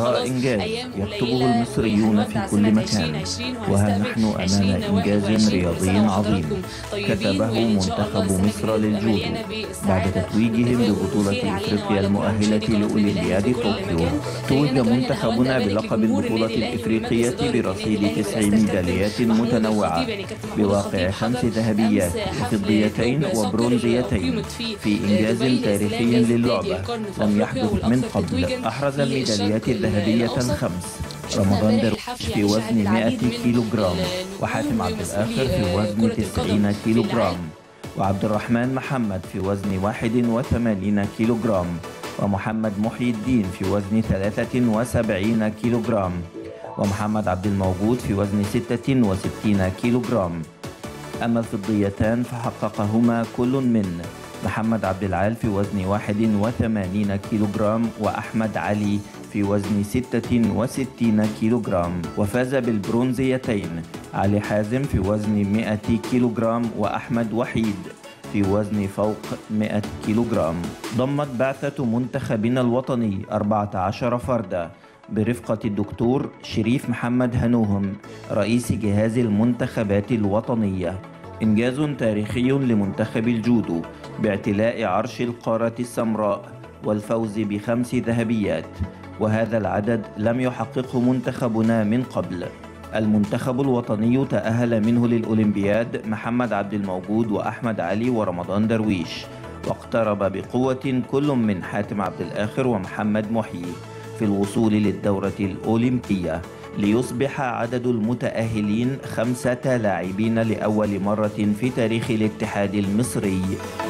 وراء إنجاز يكتبه المصريون في كل مكان وها نحن أمام إنجاز رياضي عظيم كتبه منتخب مصر للجودو بعد تتويجهم ببطولة إفريقيا المؤهلة لأولمبياد طوكيو توج منتخبنا بلقب البطولة الإفريقية برصيد تسع ميداليات متنوعة بواقع خمس ذهبيات وفضيتين وبرونزيتين في إنجاز تاريخي للعبة لم يحدث من قبل أحرز الميداليات الذهبية الخمس رمضان درويش في وزن 100 كيلو جرام وحاتم عبد الآخر في وزن 90 كيلو جرام وعبد الرحمن محمد في وزن 81 كيلو جرام ومحمد محي الدين في وزن 73 كيلو جرام ومحمد عبد الموجود في وزن 66 كيلو جرام أما الفضيتان فحققهما كل من محمد عبد العال في وزن 81 كيلو جرام وأحمد علي في وزن 66 كيلو جرام وفاز بالبرونزيتين علي حازم في وزن 100 كيلو جرام وأحمد وحيد في وزن فوق 100 كيلو جرام ضمت بعثة منتخبنا الوطني 14 فردا برفقة الدكتور شريف محمد هنوهم رئيس جهاز المنتخبات الوطنية إنجاز تاريخي لمنتخب الجودو باعتلاء عرش القارة السمراء والفوز بخمس ذهبيات وهذا العدد لم يحققه منتخبنا من قبل المنتخب الوطني تأهل منه للأولمبياد محمد عبد الموجود وأحمد علي ورمضان درويش واقترب بقوة كل من حاتم عبد الآخر ومحمد محيي في الوصول للدورة الأولمبية ليصبح عدد المتأهلين خمسة لاعبين لأول مرة في تاريخ الاتحاد المصري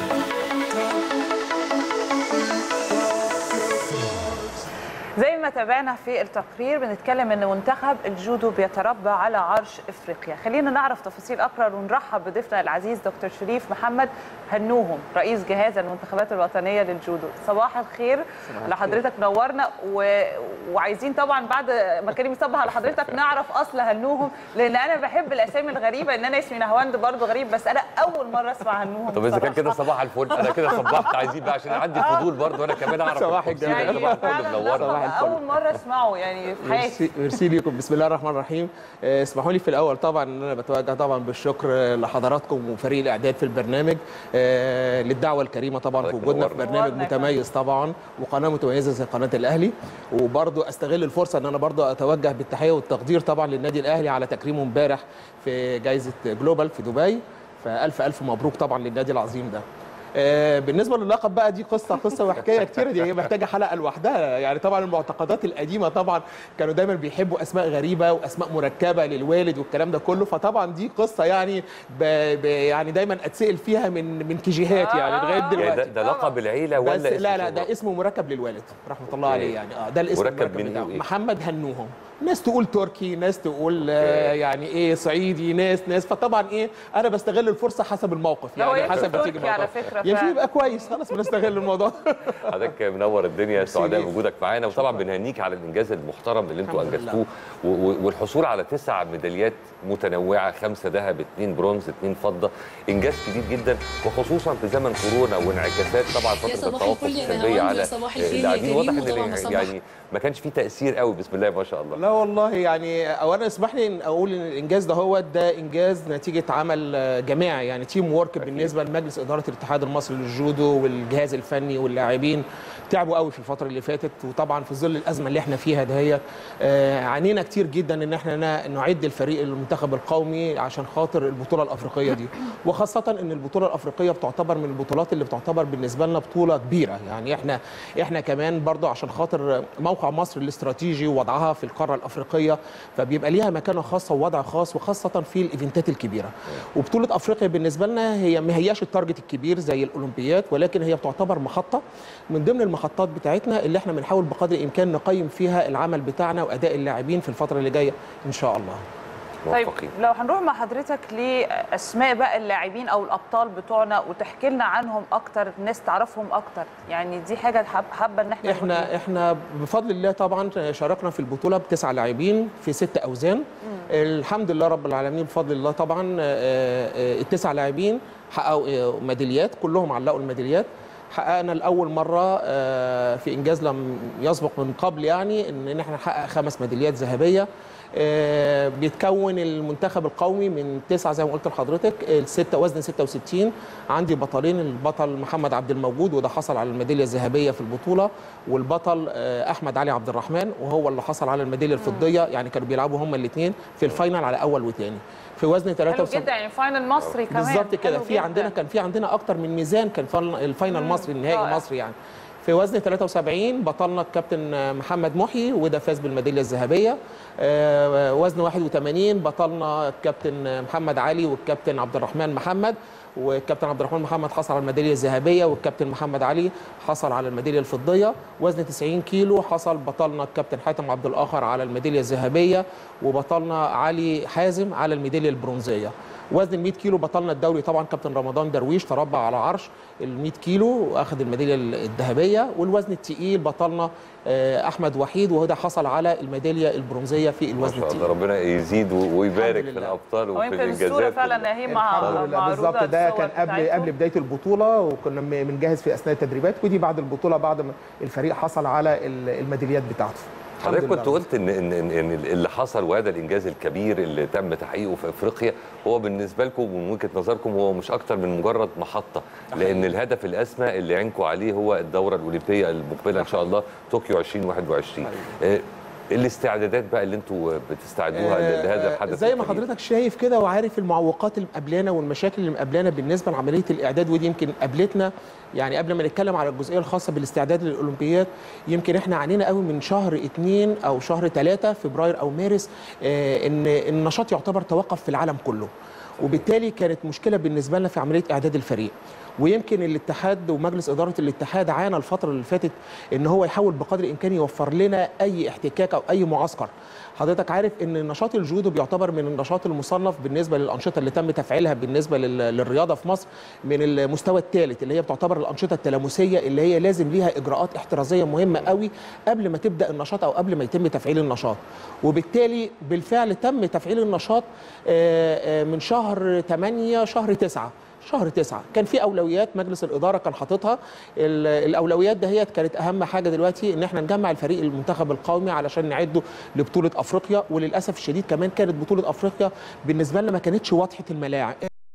زي ما تابعنا في التقرير بنتكلم ان منتخب الجودو بيتربى على عرش افريقيا خلينا نعرف تفاصيل اكثر ونرحب بضيفنا العزيز دكتور شريف محمد هنوهم رئيس جهاز المنتخبات الوطنيه للجودو صباح الخير لحضرتك نورنا و... وعايزين طبعا بعد ما كريم يصبح على حضرتك نعرف اصل هنوهم لان انا بحب الاسامي الغريبه ان انا اسمي نهواند برضو غريب بس انا اول مره اسمع هنوهم طب اذا كان كده صباح الفل انا كده صبحت عايزين بقى عشان عندي فضول برضه وانا كمان اعرف صباح الجمال. يعني صباح الفل فعلا منورنا صباح الفل. اول مره اسمعه يعني في حياتي ميرسي ميرسي ليكم بسم الله الرحمن الرحيم آه، اسمحوا لي في الاول طبعا ان انا بتوجه طبعا بالشكر آه، لحضراتكم وفريق الاعداد في البرنامج آه، للدعوه الكريمه طبعا في حضرتك وجودنا في منورنا. برنامج منورنا متميز طبعا وقناه متميزه زي قناه الاهلي وبرضو استغل الفرصه ان انا برضو اتوجه بالتحيه والتقدير طبعا للنادي الاهلي على تكريمه امبارح في جائزه جلوبال في دبي فالف الف مبروك طبعا للنادي العظيم ده آه، بالنسبه للقب بقى دي قصه قصه وحكايه كتيره دي هي محتاجه حلقه لوحدها يعني طبعا المعتقدات القديمه طبعا كانوا دايما بيحبوا اسماء غريبه واسماء مركبه للوالد والكلام ده كله فطبعا دي قصه يعني ب... ب... يعني دايما اتسال فيها من من كيجيهات يعني لغايه آه. يعني ده, دلوقتي ده لقب العيله بس ولا اسم لا لا شهرة؟ ده اسمه مركب للوالد رحمه الله عليه يعني اه ده الاسم مركب المركب من بتاعه إيه وإيه؟ محمد هنوهم ناس تقول تركي ناس تقول آه أوكي. يعني ايه صعيدي ناس ناس فطبعا ايه انا بستغل الفرصه حسب الموقف لا، هو يعني يمكن حسب ما تيجي تركي على الموضوع. فكرة يمكن فعلا. يبقى كويس خلاص بنستغل الموضوع حضرتك منور الدنيا سعداء ليك. بوجودك معانا وطبعا شكراً. بنهنيك على الانجاز المحترم اللي انتوا الحمد انجزتوه و- و- والحصول على تسع ميداليات متنوعه خمسه ذهب اثنين برونز اثنين فضه انجاز كبير جدا وخصوصا في زمن كورونا وانعكاسات طبعا يا فتره صباح التوقف الفل يا السلبيه نهاوند، على يا صباح الخير يا اللاعبين واضح كريم، وطبعاً ان صباح. يعني ما كانش فيه تاثير قوي بسم الله ما شاء الله لا والله يعني اولا اسمح لي ان اقول ان الانجاز ده هو ده انجاز نتيجه عمل آه، جماعي يعني تيم وورك بالنسبه لمجلس اداره الاتحاد المصري للجودو والجهاز الفني واللاعبين تعبوا قوي في الفتره اللي فاتت وطبعا في ظل الازمه اللي احنا فيها دهيت آه، عانينا كتير جدا ان احنا نا- نعد الفريق المنتخب القومي عشان خاطر البطوله الافريقيه دي وخاصه ان البطوله الافريقيه بتعتبر من البطولات اللي بتعتبر بالنسبه لنا بطوله كبيره يعني احنا احنا كمان برضو عشان خاطر موقع مصر الاستراتيجي ووضعها في القاره الافريقيه فبيبقى ليها مكانه خاصه ووضع خاص وخاصه في الايفنتات الكبيره وبطوله افريقيا بالنسبه لنا هي ما هياش التارجت الكبير زي الاولمبيات ولكن هي بتعتبر محطه من ضمن المحطات بتاعتنا اللي احنا بنحاول بقدر الامكان نقيم فيها العمل بتاعنا واداء اللاعبين في الفتره اللي جايه ان شاء الله طيب موفقين لو هنروح مع حضرتك لاسماء بقى اللاعبين او الابطال بتوعنا وتحكي لنا عنهم اكتر الناس تعرفهم اكتر يعني دي حاجه حاب- حابه ان احنا نقول احنا احنا بفضل الله طبعا شاركنا في البطوله بتسع لاعبين في ست اوزان الحمد لله رب العالمين بفضل الله طبعا آه، آه، التسع لاعبين حققوا آه، ميداليات كلهم علقوا الميداليات حققنا لاول مره آه، في انجاز لم يسبق من قبل يعني ان إن احنا نحقق خمس ميداليات ذهبيه آه، بيتكون المنتخب القومي من تسعه زي ما قلت لحضرتك السته وزن 66 عندي بطلين البطل محمد عبد الموجود وده حصل على الميداليه الذهبيه في البطوله والبطل آه، احمد علي عبد الرحمن وهو اللي حصل على الميداليه الفضيه يعني كانوا بيلعبوا هما الاثنين في الفاينل على اول وثاني في وزن حلو 73 جدا يعني فاينل مصري كمان بالظبط كده حلو في جداً. عندنا كان في عندنا اكتر من ميزان كان فال- الفاينل مصري النهائي رائع. مصري يعني في وزن 73 بطلنا الكابتن محمد محي وده فاز بالميداليه الذهبيه آه، وزن 81 بطلنا الكابتن محمد علي والكابتن عبد الرحمن محمد والكابتن عبد الرحمن محمد حصل على الميداليه الذهبيه والكابتن محمد علي حصل على الميداليه الفضيه وزن 90 كيلو حصل بطلنا الكابتن حاتم عبد الاخر على الميداليه الذهبيه وبطلنا علي حازم على الميداليه البرونزيه وزن ال 100 كيلو بطلنا الدوري طبعا كابتن رمضان درويش تربع على عرش ال 100 كيلو واخذ الميداليه الذهبيه والوزن الثقيل بطلنا آه، احمد وحيد وهو ده حصل على الميداليه البرونزيه في ما الوزن شاء الله الثقيل ربنا يزيد ويبارك الحمد في لله. الابطال وفي ويمكن الصوره الانجازات فعلا هي مع الحمد لله معروضة بالظبط ده الصور كان قبل بتاعتهم. قبل بدايه البطوله وكنا م- بنجهز في اثناء التدريبات ودي بعد البطوله بعد ما الفريق حصل على ال- الميداليات بتاعته الحمد حضرتك لله. كنت قلت ان ان ان إن اللي حصل وهذا الانجاز الكبير اللي تم تحقيقه في افريقيا هو بالنسبه لكم ومن وجهه نظركم هو مش اكتر من مجرد محطه لان الهدف الاسمى اللي عينكم عليه هو الدوره الاولمبيه المقبله ان شاء الله طوكيو 2021 آه، الاستعدادات بقى اللي انتوا بتستعدوها آه، لهذا الحدث زي ما الكبير. حضرتك شايف كده وعارف المعوقات اللي مقابلانا والمشاكل اللي مقابلانا بالنسبه لعمليه الاعداد ودي يمكن قابلتنا يعني قبل ما نتكلم على الجزئيه الخاصه بالاستعداد للاولمبياد يمكن احنا عانينا قوي من شهر اثنين او شهر ثلاثه فبراير او مارس آه، ان النشاط يعتبر توقف في العالم كله وبالتالي كانت مشكله بالنسبه لنا في عمليه اعداد الفريق ويمكن الاتحاد ومجلس اداره الاتحاد عانى الفتره اللي فاتت ان هو يحاول بقدر الامكان يوفر لنا اي احتكاك او اي معسكر حضرتك عارف ان نشاط الجودو بيعتبر من النشاط المصنف بالنسبه للانشطه اللي تم تفعيلها بالنسبه لل- للرياضه في مصر من المستوى الثالث اللي هي بتعتبر الانشطه التلامسيه اللي هي لازم ليها اجراءات احترازيه مهمه قوي قبل ما تبدا النشاط او قبل ما يتم تفعيل النشاط وبالتالي بالفعل تم تفعيل النشاط آه، آه، من شهر 8 شهر 9 شهر تسعة كان في اولويات مجلس الاداره كان حاططها ال- الاولويات دهيت كانت اهم حاجه دلوقتي ان احنا نجمع الفريق المنتخب القومي علشان نعده لبطوله افريقيا وللاسف الشديد كمان كانت بطوله افريقيا بالنسبه لنا ما كانتش واضحه الملاعب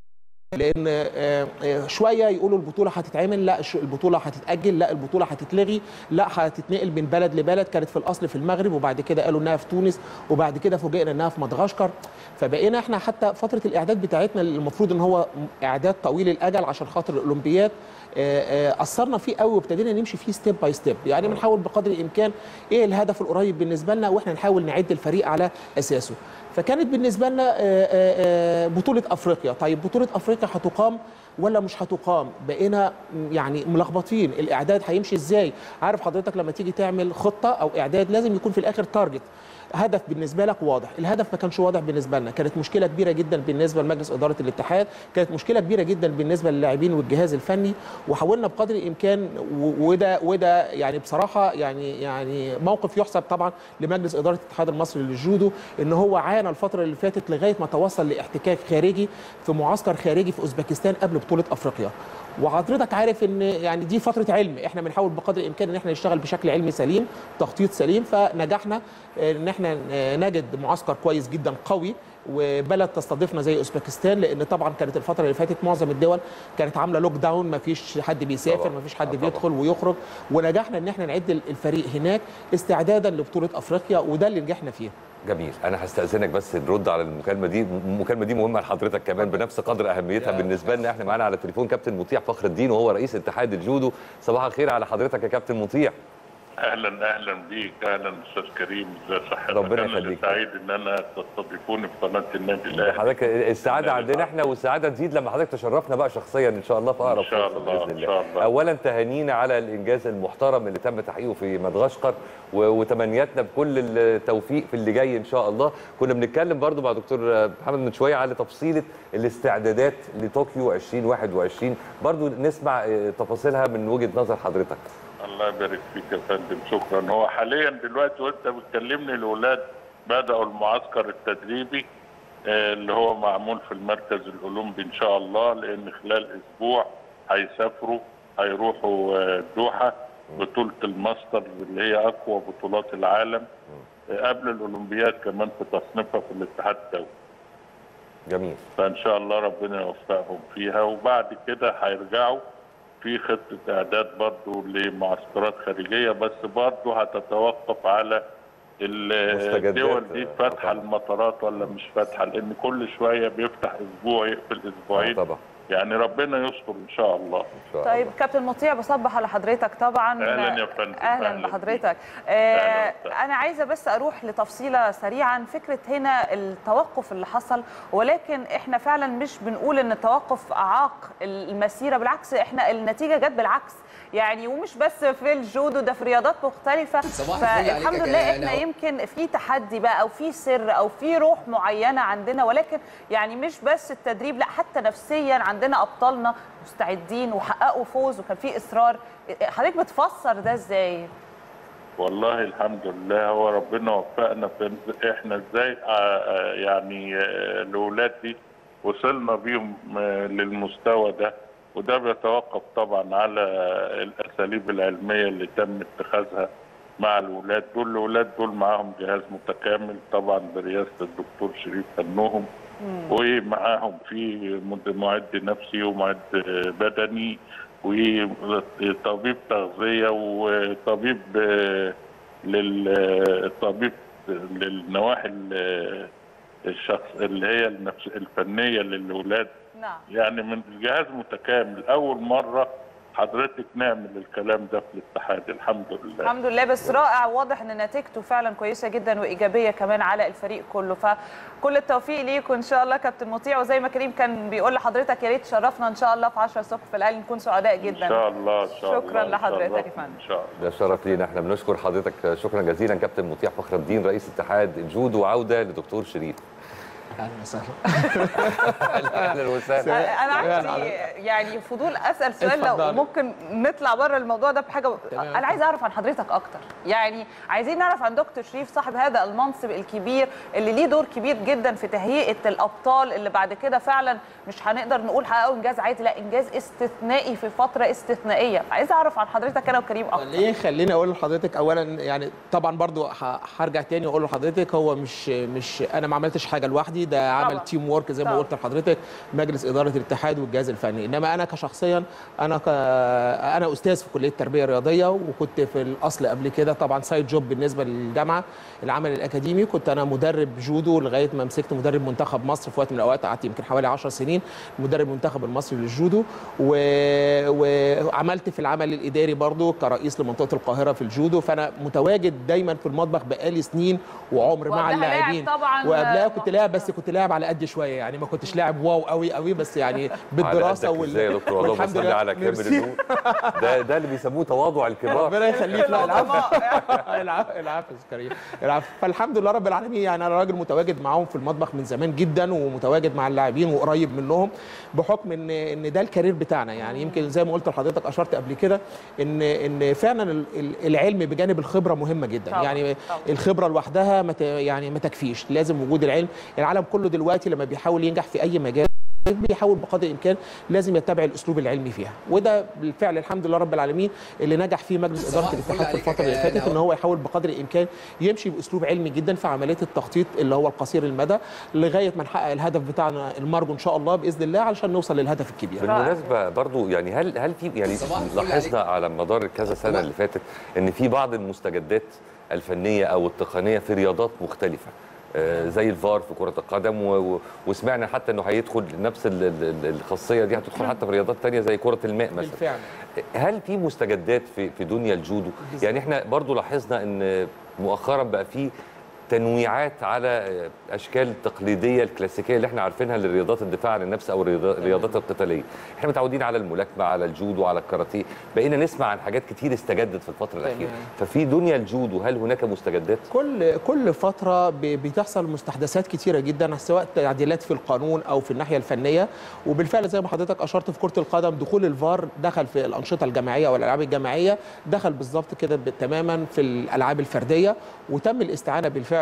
لان آه، آه، شويه يقولوا البطوله هتتعمل لا الش- البطوله هتتاجل لا البطوله هتتلغي لا هتتنقل من بلد لبلد كانت في الاصل في المغرب وبعد كده قالوا انها في تونس وبعد كده فوجئنا انها في مدغشقر فبقينا احنا حتى فتره الاعداد بتاعتنا اللي المفروض ان هو اعداد طويل الاجل عشان خاطر الاولمبياد آه، آه، اثرنا فيه قوي وابتدينا نمشي فيه ستيب باي ستيب يعني بنحاول بقدر الامكان ايه الهدف القريب بالنسبه لنا واحنا نحاول نعد الفريق على اساسه فكانت بالنسبه لنا آه، آه، آه، بطوله افريقيا طيب بطوله افريقيا هتقام ولا مش هتقام بقينا يعني ملخبطين الاعداد هيمشي ازاي عارف حضرتك لما تيجي تعمل خطه او اعداد لازم يكون في الاخر تارجت هدف بالنسبه لك واضح الهدف ما كانش واضح بالنسبه لنا كانت مشكله كبيره جدا بالنسبه لمجلس اداره الاتحاد كانت مشكله كبيره جدا بالنسبه للاعبين والجهاز الفني وحاولنا بقدر الامكان و- وده وده يعني بصراحه يعني يعني موقف يحسب طبعا لمجلس اداره الاتحاد المصري للجودو ان هو عانى الفتره اللي فاتت لغايه ما توصل لاحتكاك خارجي في معسكر خارجي في اوزبكستان قبل بطوله افريقيا وحضرتك عارف ان يعني دي فتره علم احنا بنحاول بقدر الامكان ان احنا نشتغل بشكل علمي سليم تخطيط سليم فنجحنا ان احنا نجد معسكر كويس جدا قوي وبلد تستضيفنا زي اوزبكستان لان طبعا كانت الفتره اللي فاتت معظم الدول كانت عامله لوك داون ما فيش حد بيسافر طبعاً. ما فيش حد آه طبعاً. بيدخل ويخرج ونجحنا ان احنا نعد الفريق هناك استعدادا لبطوله افريقيا وده اللي نجحنا فيه جميل انا هستاذنك بس نرد على المكالمه دي المكالمه دي مهمه لحضرتك كمان بنفس قدر اهميتها بالنسبه لنا احنا معانا على التليفون كابتن مطيع فخر الدين وهو رئيس اتحاد الجودو صباح الخير على حضرتك يا كابتن مطيع اهلا اهلا بيك اهلا استاذ كريم ازي صحتك ربنا انا يخليك. سعيد ان انا تستضيفوني في قناه النادي الاهلي حضرتك السعاده عندنا احنا والسعاده تزيد لما حضرتك تشرفنا بقى شخصيا ان شاء الله في اقرب إن شاء فرصة الله، باذن إن شاء الله. اولا تهانينا على الانجاز المحترم اللي تم تحقيقه في مدغشقر و- وتمنياتنا بكل التوفيق في اللي جاي ان شاء الله كنا بنتكلم برضو مع دكتور محمد من شويه على تفصيله الاستعدادات لطوكيو 2021 برضو نسمع اه، تفاصيلها من وجهه نظر حضرتك الله يبارك فيك يا فندم شكرا هو حاليا دلوقتي وانت بتكلمني الاولاد بداوا المعسكر التدريبي آه، اللي هو معمول في المركز الاولمبي ان شاء الله لان خلال اسبوع هيسافروا هيروحوا آه، الدوحه بطوله الماستر اللي هي اقوى بطولات العالم آه، قبل الاولمبياد كمان في تصنيفها في الاتحاد الدولي جميل فان شاء الله ربنا يوفقهم فيها وبعد كده هيرجعوا في خطه اعداد برضو لمعسكرات خارجيه بس برضو هتتوقف على ال- مستجدات. الدول دي آه، فاتحه طبعا. المطارات ولا مش فاتحه لان كل شويه بيفتح اسبوع يقفل آه، اسبوعين طبعا يعني ربنا يستر ان شاء الله ان شاء طيب الله كابتن مطيع بصبح على حضرتك طبعا أهلاً يا فندم. اهلا أهلاً بحضرتك أهلاً آه وسهلاً. انا عايزه بس اروح لتفصيله سريعا فكره هنا التوقف اللي حصل ولكن احنا فعلا مش بنقول ان التوقف اعاق المسيره بالعكس احنا النتيجه جت بالعكس يعني ومش بس في الجودو ده في رياضات مختلفه صباح الفل عليك فالحمد يا لله جلال. احنا أهو. يمكن في تحدي بقى او في سر او في روح معينه عندنا ولكن يعني مش بس التدريب لا حتى نفسيا عندنا ابطالنا مستعدين وحققوا فوز وكان في اصرار حضرتك بتفسر ده ازاي؟ والله الحمد لله هو ربنا وفقنا في احنا ازاي آه، آه، يعني آه، الاولاد دي وصلنا بيهم آه، للمستوى ده وده بيتوقف طبعا على الاساليب العلميه اللي تم اتخاذها مع الاولاد دول الاولاد دول معاهم جهاز متكامل طبعا برئاسه الدكتور شريف فنوهم ومعاهم في مد- معد نفسي ومعد بدني وطبيب تغذيه وطبيب آه، للطبيب للنواحي ال- الشخص اللي هي النفس الفنيه للاولاد نعم يعني من جهاز متكامل اول مره حضرتك نعمل الكلام ده في الاتحاد الحمد لله الحمد لله بس رائع واضح ان نتيجته فعلا كويسه جدا وايجابيه كمان على الفريق كله فكل التوفيق ليكم ان شاء الله كابتن مطيع وزي ما كريم كان بيقول لحضرتك يا ريت تشرفنا ان شاء الله في 10 الصبح في الاهلي نكون سعداء ان جدا شاء الله ان شاء الله شكراً إن شاء لحضرتك الله. يا فندم. ان شاء الله ده شرف لينا احنا بنشكر حضرتك شكرا جزيلا كابتن مطيع فخر الدين رئيس اتحاد الجودو وعوده لدكتور شريف اهلا وسهلا اهلا وسهلا انا عندي يعني فضول اسال سؤال لو اتفضلي. ممكن نطلع بره الموضوع ده بحاجه تمام. انا عايز اعرف عن حضرتك اكتر يعني عايزين نعرف عن دكتور شريف صاحب هذا المنصب الكبير اللي ليه دور كبير جدا في تهيئه الابطال اللي بعد كده فعلا مش هنقدر نقول حققوا انجاز عادي لا انجاز استثنائي في فتره استثنائيه عايز اعرف عن حضرتك انا وكريم اكتر ليه خليني اقول لحضرتك اولا يعني طبعا برضو ه- هرجع تاني واقول لحضرتك هو مش مش انا ما عملتش حاجه لوحدي ده عمل طبعاً. تيم وورك زي ما طبعاً. قلت لحضرتك مجلس اداره الاتحاد والجهاز الفني انما انا كشخصيا انا ك... انا استاذ في كليه التربيه الرياضيه وكنت في الاصل قبل كده طبعا سايد جوب بالنسبه للجامعه العمل الاكاديمي كنت انا مدرب جودو لغايه ما مسكت مدرب منتخب مصر في وقت من الاوقات قعدت يمكن حوالي 10 سنين مدرب منتخب المصري للجودو و... وعملت في العمل الاداري برضو كرئيس لمنطقه القاهره في الجودو فانا متواجد دايما في المطبخ بقالي سنين وعمر مع وقبلها لاعب اللاعبين طبعاً وقبلها كنت محترم. لاعب بس كنت لاعب على قد شويه يعني ما كنتش لاعب واو قوي قوي بس يعني بالدراسه على قدك ازاي يا دكتور اللهم والحمد صل لله. على كامل ميرسي. النور ده ده اللي بيسموه تواضع الكبار ربنا يخليك لا العفو العفو العفو يا كريم العفو فالحمد لله رب العالمين يعني انا راجل متواجد معاهم في المطبخ من زمان جدا ومتواجد مع اللاعبين وقريب منهم بحكم ان ان ده الكارير بتاعنا يعني يمكن زي ما قلت لحضرتك اشرت قبل كده ان ان فعلا ال- ال- العلم بجانب الخبره مهمه جدا طبعاً، يعني طبعاً. الخبره لوحدها ما ت- يعني ما تكفيش لازم وجود العلم العالم كله دلوقتي لما بيحاول ينجح في اي مجال بيحاول بقدر الامكان لازم يتبع الاسلوب العلمي فيها وده بالفعل الحمد لله رب العالمين اللي نجح فيه مجلس اداره صباح الفل الاتحاد في عليك الفتره اللي يا فاتت ان نهار. هو يحاول بقدر الامكان يمشي باسلوب علمي جدا في عمليه التخطيط اللي هو القصير المدى لغايه ما نحقق الهدف بتاعنا المرجو ان شاء الله باذن الله علشان نوصل للهدف الكبير بالمناسبه برضو يعني هل هل في يعني صباح الفل لاحظنا عليك. على مدار كذا سنه اللي فاتت ان في بعض المستجدات الفنيه او التقنيه في رياضات مختلفه آه، زي الفار في كره القدم و... و... وسمعنا حتى انه هيدخل نفس ال... ال- الخاصيه دي هتدخل حتى في رياضات تانية زي كره الماء مثلا بالفعل هل في مستجدات في في دنيا الجودو يعني احنا برضو لاحظنا ان مؤخرا بقى في تنويعات على اشكال التقليديه الكلاسيكيه اللي احنا عارفينها لرياضات الدفاع عن النفس او الرياض- الرياضات القتاليه احنا متعودين على الملاكمه على الجودو على الكاراتيه بقينا نسمع عن حاجات كتير استجدت في الفتره الاخيره تمام. ففي دنيا الجودو هل هناك مستجدات كل كل فتره ب- بتحصل مستحدثات كتيره جدا سواء تعديلات في القانون او في الناحيه الفنيه وبالفعل زي ما حضرتك اشرت في كره القدم دخول الفار دخل في الانشطه الجماعيه والالعاب الجماعيه دخل بالظبط كده ب- تماما في الالعاب الفرديه وتم الاستعانه بالفعل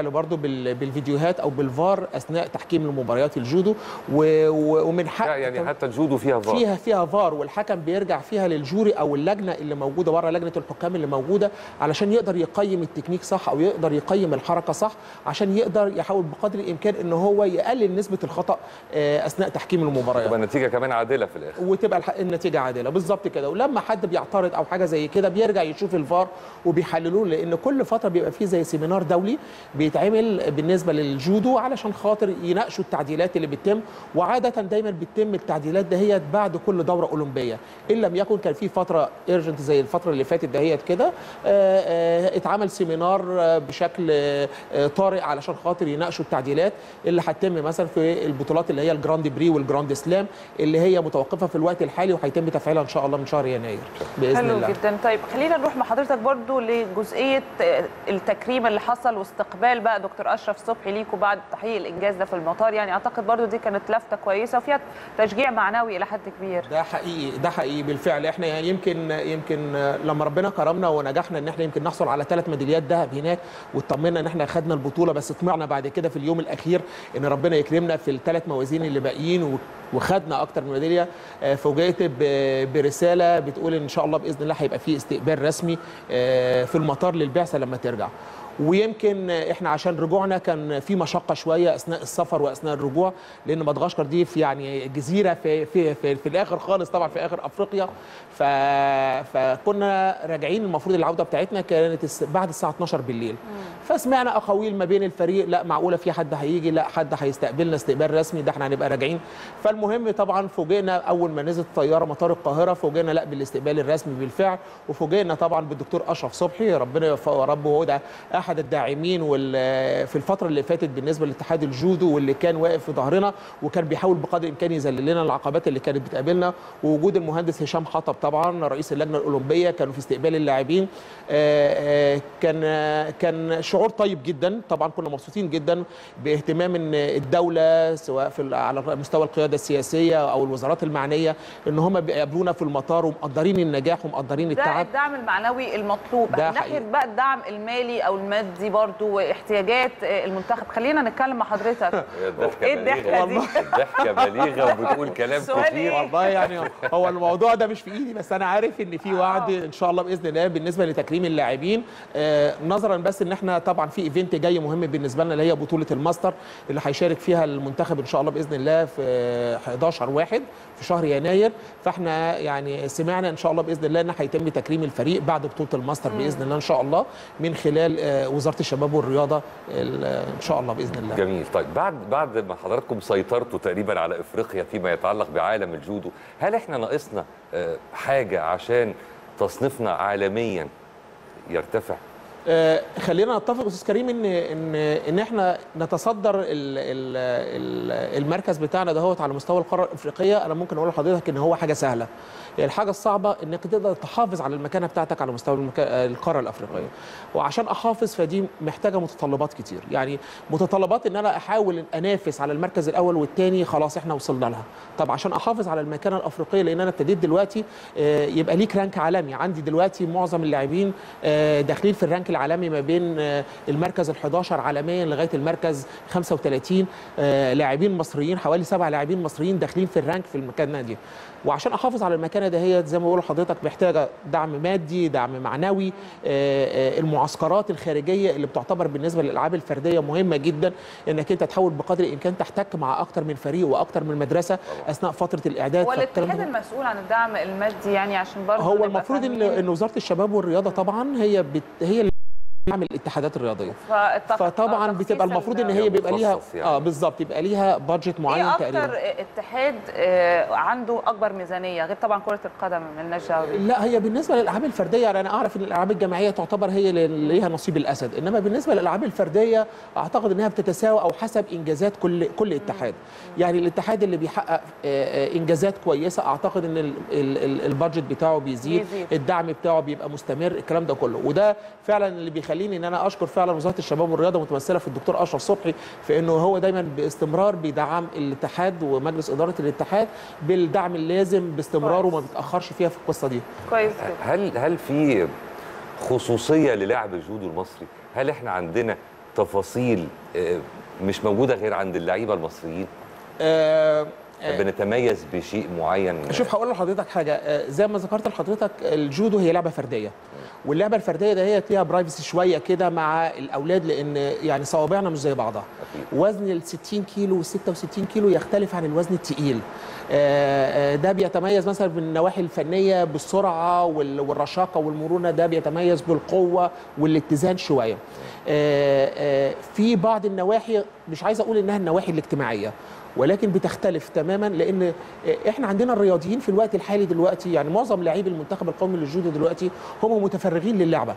بالفعل برضو بال- بالفيديوهات او بالفار اثناء تحكيم المباريات الجودو و- و- ومن حق لا يعني حتى الجودو فيها فار فيها فيها فار والحكم بيرجع فيها للجوري او اللجنه اللي موجوده بره لجنه الحكام اللي موجوده علشان يقدر يقيم التكنيك صح او يقدر يقيم الحركه صح عشان يقدر يحاول بقدر الامكان ان هو يقلل نسبه الخطا آه، اثناء تحكيم المباريات تبقى النتيجه كمان عادله في الاخر وتبقى الح- النتيجه عادله بالظبط كده ولما حد بيعترض او حاجه زي كده بيرجع يشوف الفار وبيحللوه لان كل فتره بيبقى فيه زي سيمينار دولي بيتعمل بالنسبه للجودو علشان خاطر يناقشوا التعديلات اللي بتتم وعاده دايما بتتم التعديلات دهيت بعد كل دوره اولمبيه ان لم يكن كان في فتره ايرجنت زي الفتره اللي فاتت دهيت كده آه، آه، اتعمل سيمينار آه، بشكل آه، آه، طارئ علشان خاطر يناقشوا التعديلات اللي هتتم مثلا في البطولات اللي هي الجراند بري والجراند سلام اللي هي متوقفه في الوقت الحالي وهيتم تفعيلها ان شاء الله من شهر يناير باذن حلو الله جدا طيب خلينا نروح مع حضرتك برضو لجزئيه آه، التكريم اللي حصل واستقبال بقى دكتور اشرف صبحي ليكوا بعد تحقيق الانجاز ده في المطار يعني اعتقد برضو دي كانت لفته كويسه وفيها تشجيع معنوي الى حد كبير ده حقيقي ده حقيقي بالفعل احنا يعني يمكن يمكن لما ربنا كرمنا ونجحنا ان احنا يمكن نحصل على ثلاث ميداليات ذهب هناك واطمنا ان احنا خدنا البطوله بس طمعنا بعد كده في اليوم الاخير ان ربنا يكرمنا في الثلاث موازين اللي باقيين و- وخدنا اكتر من ميداليه آه، فوجئت ب- برساله بتقول ان شاء الله باذن الله هيبقى في استقبال رسمي آه، في المطار للبعثه لما ترجع ويمكن احنا عشان رجوعنا كان في مشقه شويه اثناء السفر واثناء الرجوع لان مدغشقر دي في يعني جزيره في في في, في الاخر خالص طبعا في اخر افريقيا ف فكنا راجعين المفروض العوده بتاعتنا كانت الس- بعد الساعه 12 بالليل فسمعنا اقاويل ما بين الفريق لا معقوله في حد هيجي لا حد هيستقبلنا استقبال رسمي ده احنا هنبقى راجعين فالمهم طبعا فوجئنا اول ما نزلت الطياره مطار القاهره فوجئنا لا بالاستقبال الرسمي بالفعل وفوجئنا طبعا بالدكتور اشرف صبحي ربنا يوفقه يا رب وهو ده احد الداعمين وال- في الفتره اللي فاتت بالنسبه لاتحاد الجودو واللي كان واقف في ظهرنا وكان بيحاول بقدر الامكان يذلل لنا العقبات اللي كانت بتقابلنا ووجود المهندس هشام حطب طبعا رئيس اللجنه الاولمبيه كانوا في استقبال اللاعبين آه، آه، كان كان شعور طيب جدا طبعا كنا مبسوطين جدا باهتمام ان الدوله سواء في ال- على مستوى القياده السياسيه او الوزارات المعنيه ان هم بيقابلونا في المطار ومقدرين النجاح ومقدرين ده التعب الدعم المعنوي المطلوب ده ناحيه حقيقي. بقى الدعم المالي او المادي برضو واحتياجات آه، المنتخب خلينا نتكلم مع حضرتك الضحكه ايه الضحكه دي بليغة. الضحكه بليغه وبتقول كلام سؤال كتير إيه؟ والله يعني هو الموضوع ده مش في ايدي بس انا عارف ان في وعد ان شاء الله باذن الله بالنسبه لتكريم اللاعبين آه، نظرا بس ان احنا طبعا في ايفنت جاي مهم بالنسبه لنا اللي هي بطوله الماستر اللي هيشارك فيها المنتخب ان شاء الله باذن الله في آه، 11 واحد في شهر يناير فاحنا يعني سمعنا ان شاء الله باذن الله ان هيتم تكريم الفريق بعد بطوله الماستر باذن الله ان شاء الله من خلال آه، وزاره الشباب والرياضه ال- ان شاء الله باذن الله جميل طيب بعد بعد ما حضراتكم سيطرتوا تقريبا على افريقيا فيما يتعلق بعالم الجودو هل احنا ناقصنا آه، حاجه عشان تصنيفنا عالميا يرتفع آه، خلينا نتفق استاذ كريم ان ان ان احنا نتصدر ال ال ال المركز بتاعنا دهوت على مستوى القاره الافريقيه انا ممكن اقول لحضرتك ان هو حاجه سهله يعني الحاجه الصعبه انك تقدر تحافظ على المكانه بتاعتك على مستوى المكا... القاره الافريقيه وعشان احافظ فدي محتاجه متطلبات كتير يعني متطلبات ان انا احاول انافس على المركز الاول والثاني خلاص احنا وصلنا لها طب عشان احافظ على المكانه الافريقيه لان انا ابتديت دلوقتي آه، يبقى ليك رانك عالمي عندي دلوقتي معظم اللاعبين آه، داخلين في الرانك العالمي ما بين آه، المركز ال 11 عالميا لغايه المركز 35 آه، لاعبين مصريين حوالي سبع لاعبين مصريين داخلين في الرانك في المكانه دي وعشان احافظ على المكانه دهيت زي ما بقول لحضرتك محتاجه دعم مادي دعم معنوي آه، آه، المعسكرات الخارجيه اللي بتعتبر بالنسبه للالعاب الفرديه مهمه جدا انك انت تحاول بقدر الامكان تحتك مع اكتر من فريق واكتر من مدرسه اثناء فتره الاعداد هو فالكلام الاتحاد ده- المسؤول عن الدعم المادي يعني عشان برضه هو نبقى المفروض ان فاهمين. ان وزاره الشباب والرياضه طبعا هي بت... هي اللي بتعمل الاتحادات الرياضيه فالتخ- فطبعا آه، بتبقى تخصيص المفروض ان ال- هي بيبقى ليها مخصص يعني. اه بالظبط يبقى ليها بادجت معين ايه تقريبا اكتر اتحاد آه، عنده اكبر ميزانيه غير طبعا كره القدم مالناش دعوه بيه. لا هي بالنسبه للالعاب الفرديه يعني انا اعرف ان الالعاب الجماعيه تعتبر هي اللي ليها نصيب الاسد انما بالنسبه للالعاب الفرديه اعتقد انها بتتساوى او حسب انجازات كل كل اتحاد يعني الاتحاد اللي بيحقق آه، آه، انجازات كويسه اعتقد ان ال- ال- ال- البادجت بتاعه بيزيد بيزيد. الدعم بتاعه بيبقى مستمر الكلام ده كله وده فعلا اللي بيخليني ان انا اشكر فعلا وزاره الشباب والرياضه متمثله في الدكتور اشرف صبحي في انه هو دايما باستمرار بيدعم الاتحاد ومجلس اداره الاتحاد بالدعم اللازم باستمرار كويس. وما بيتاخرش فيها في القصه دي كويس جدا هل هل في خصوصيه للعب الجودو المصري؟ هل احنا عندنا تفاصيل آه، مش موجوده غير عند اللعيبه المصريين آه آه، بنتميز بشيء معين شوف هقول لحضرتك حاجه آه، زي ما ذكرت لحضرتك الجودو هي لعبه فرديه واللعبه الفرديه ده هي فيها برايفسي شويه كده مع الاولاد لان يعني صوابعنا مش زي بعضها أكيد. وزن ال 60 كيلو وال 66 كيلو يختلف عن الوزن الثقيل آه، آه، ده بيتميز مثلا بالنواحي الفنيه بالسرعه وال- والرشاقه والمرونه ده بيتميز بالقوه والاتزان شويه آه، آه، في بعض النواحي مش عايز اقول انها النواحي الاجتماعيه ولكن بتختلف تماما لان احنا عندنا الرياضيين في الوقت الحالي دلوقتي يعني معظم لاعبي المنتخب القومي للجودو دلوقتي هم متفرغين للعبه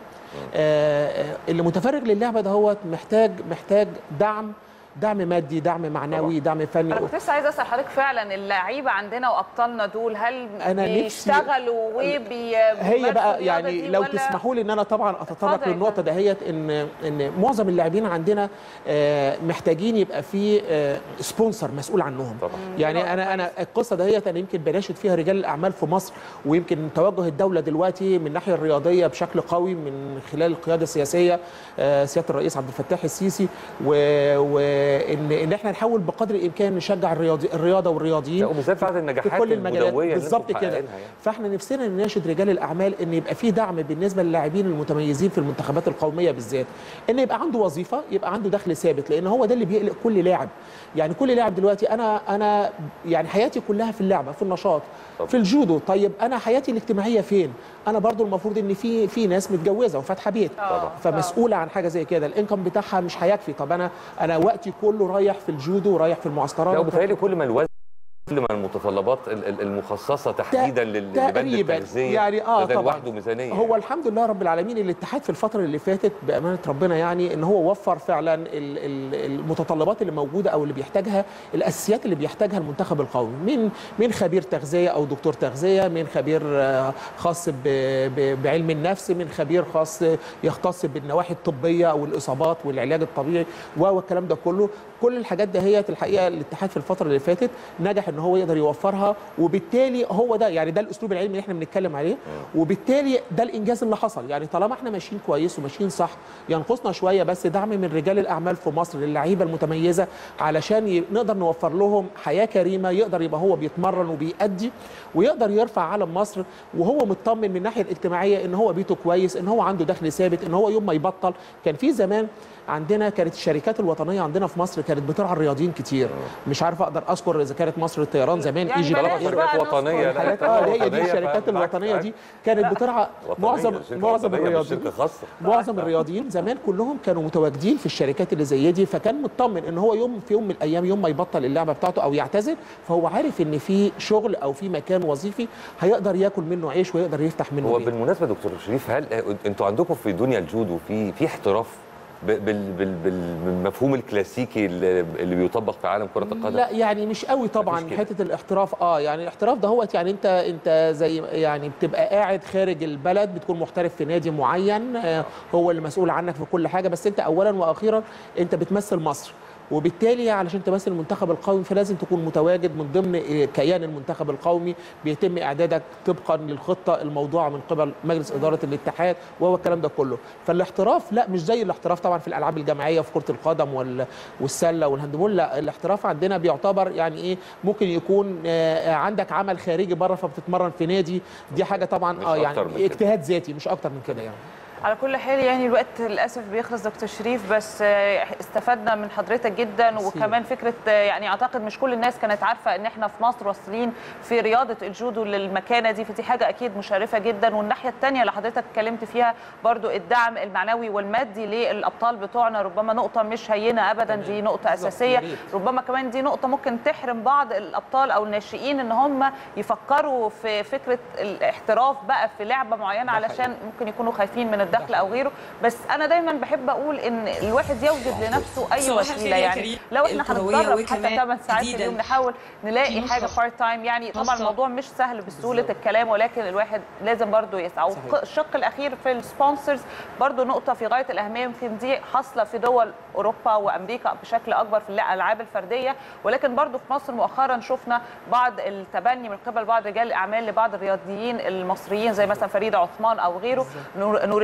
آه، آه، اللي متفرغ للعبه ده هو محتاج محتاج دعم دعم مادي دعم معنوي دعم فني انا كنت لسه عايزه اسال حضرتك فعلا اللعيبه عندنا وابطالنا دول هل أنا نفسي- بيشتغلوا وبي هي بقى الرياضة يعني دي لو ولا- تسمحوا لي ان انا طبعا اتطرق اتفضل يا للنقطه دهيت ان ان معظم اللاعبين عندنا آه، محتاجين يبقى في سبونسر مسؤول عنهم طبعا يعني انا انا القصه دهيت انا يمكن بناشد فيها رجال الاعمال في مصر ويمكن توجه الدوله دلوقتي من الناحيه الرياضيه بشكل قوي من خلال القياده السياسيه آه، سياده الرئيس عبد الفتاح السيسي و- وان ان احنا نحاول بقدر الامكان نشجع الرياضي الرياضه والرياضيين لا وبالذات بعد في النجاحات كل المجالات المدويه اللي بالظبط انتم كده محققينها يعني. فاحنا نفسنا نناشد رجال الاعمال ان يبقى في دعم بالنسبه للاعبين المتميزين في المنتخبات القوميه بالذات ان يبقى عنده وظيفه يبقى عنده دخل ثابت لان هو ده اللي بيقلق كل لاعب يعني كل لاعب دلوقتي انا انا يعني حياتي كلها في اللعبه في النشاط طبعا. في الجودو طيب انا حياتي الاجتماعيه فين انا برضو المفروض ان في في ناس متجوزه وفاتحه بيت طبعا. فمسؤوله عن حاجه زي كده الانكم بتاعها مش هيكفي طب انا انا وقتي كله رايح في الجودو ورايح في المعسكرات لا وبالتالي كل ما الوزن كل ما المتطلبات ال- ال- المخصصه تحديدا لل- لبند تقريبا التغذيه يعني اه ده طبعا لوحده ميزانيه هو الحمد لله رب العالمين الاتحاد في الفتره اللي فاتت بامانه ربنا يعني ان هو وفر فعلا ال- ال- المتطلبات اللي موجوده او اللي بيحتاجها الاساسيات اللي بيحتاجها المنتخب القومي من من خبير تغذيه او دكتور تغذيه من خبير آه، خاص ب- ب- بعلم النفس من خبير خاص يختص بالنواحي الطبيه او الاصابات والعلاج الطبيعي والكلام ده كله كل الحاجات دهيت الحقيقه الاتحاد في الفتره اللي فاتت نجح ان هو يقدر يوفرها وبالتالي هو ده يعني ده الاسلوب العلمي اللي احنا بنتكلم عليه وبالتالي ده الانجاز اللي حصل يعني طالما احنا ماشيين كويس وماشيين صح ينقصنا شويه بس دعم من رجال الاعمال في مصر للعيبه المتميزه علشان ي- نقدر نوفر لهم حياه كريمه يقدر يبقى هو بيتمرن وبيأدي ويقدر يرفع علم مصر وهو مطمن من الناحيه الاجتماعيه ان هو بيته كويس ان هو عنده دخل ثابت ان هو يوم ما يبطل كان في زمان عندنا كانت الشركات الوطنيه عندنا في مصر كانت بترعى الرياضيين كتير مش عارف اقدر اذكر اذا كانت مصر الطيران زمان يعني ايجي بلاش شركات بقى وطنيه نذكر لا، الحاجات اه اللي هي دي وطنية، الشركات فبالعكس الوطنيه دي عادي. كانت بترعى وطنية، معظم شركة معظم وطنية مش الرياضيين شركه خاصه معظم الرياضيين زمان كلهم كانوا متواجدين في الشركات اللي زي دي فكان مطمن ان هو يوم في يوم من الايام يوم ما يبطل اللعبه بتاعته او يعتزل فهو عارف ان في شغل او في مكان وظيفي هيقدر ياكل منه عيش ويقدر يفتح منه هو بيت. بالمناسبه دكتور شريف هل انتوا عندكم في دنيا الجودو في في احتراف ب- بال- بال- بال- بالمفهوم الكلاسيكي اللي اللي بيطبق في عالم كره القدم لا يعني مش قوي طبعا مفيش كده. حته الاحتراف اه يعني الاحتراف ده هو يعني انت انت زي يعني بتبقى قاعد خارج البلد بتكون محترف في نادي معين آه هو اللي مسؤول عنك في كل حاجه بس انت اولا واخيرا انت بتمثل مصر وبالتالي علشان تمثل المنتخب القومي فلازم تكون متواجد من ضمن آه، كيان المنتخب القومي بيتم اعدادك طبقا للخطه الموضوعه من قبل مجلس اداره الاتحاد وهو الكلام ده كله فالاحتراف لا مش زي الاحتراف طبعا في الالعاب الجماعيه في كره القدم وال- والسله والهاندبول لا الاحتراف عندنا بيعتبر يعني ايه ممكن يكون آه، عندك عمل خارجي بره فبتتمرن في نادي دي حاجه طبعا مش اه أكتر من يعني كده. اجتهاد ذاتي مش اكتر من كده يعني على كل حال يعني الوقت للاسف بيخلص دكتور شريف بس آه، استفدنا من حضرتك جدا ميرسي. وكمان فكره آه، يعني اعتقد مش كل الناس كانت عارفه ان احنا في مصر واصلين في رياضه الجودو للمكانه دي فدي حاجه اكيد مشرفه جدا والناحيه الثانيه اللي حضرتك اتكلمت فيها برضو الدعم المعنوي والمادي للابطال بتوعنا ربما نقطه مش هينه ابدا دي نقطه بالظبط، اساسيه يا ريت. ربما كمان دي نقطه ممكن تحرم بعض الابطال او الناشئين ان هم يفكروا في فكره الاحتراف بقى في لعبه معينه علشان ممكن يكونوا خايفين من الدخل او غيره بس انا دايما بحب اقول ان الواحد يوجد لنفسه اي صباح وسيله الخير يا يعني كريم. لو احنا الكروية هنتدرب حتى وكمان 8 ساعات في جديداً. اليوم نحاول نلاقي في حاجه نشاط. بارت تايم يعني طبعا نشاط. الموضوع مش سهل بسهوله الكلام ولكن الواحد لازم برضو يسعى صحيح. وق- الشق الاخير في السبونسرز برضو نقطه في غايه الاهميه يمكن دي حاصله في دول اوروبا وامريكا بشكل اكبر في الالعاب الفرديه ولكن برضو في مصر مؤخرا شفنا بعض التبني من قبل بعض رجال الاعمال لبعض الرياضيين المصريين زي مثلا فريده عثمان او غيره نور, نور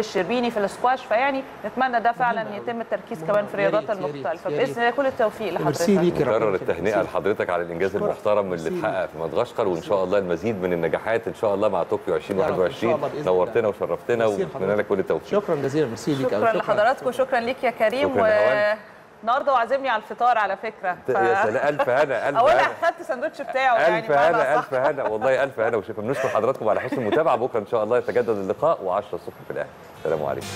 الشربيني في الاسكواش فيعني نتمنى ده فعلا يتم التركيز كمان في يا الرياضات ريت، يا ريت، المختلفه يا ريت. باذن الله كل التوفيق ميرسي لحضرتك ليك يا مكرر رب. التهنئه ميرسي. لحضرتك على الانجاز أشكرك. المحترم اللي ميرسي. اتحقق في مدغشقر وان شاء الله المزيد من النجاحات ان شاء الله مع طوكيو إن شاء الله 2021 بإذن نورتنا الله. وشرفتنا ميرسي ونتمنى لحضرتك. لك كل التوفيق شكرا جزيلا ميرسي ليك أوي. شكرا لحضراتكم شكرا ليك يا كريم شكراً يا هوان. النهارده وعازمني على الفطار على فكره ف... يا سلام الف هنا الف اولا هنا اخدت سندوتش بتاعه يعني الف بمعنى هنا أصح. الف هنا والله الف هنا وشكرا بنشكر حضراتكم على حسن المتابعه بكره ان شاء الله يتجدد اللقاء و10 الصبح في الاهلي السلام عليكم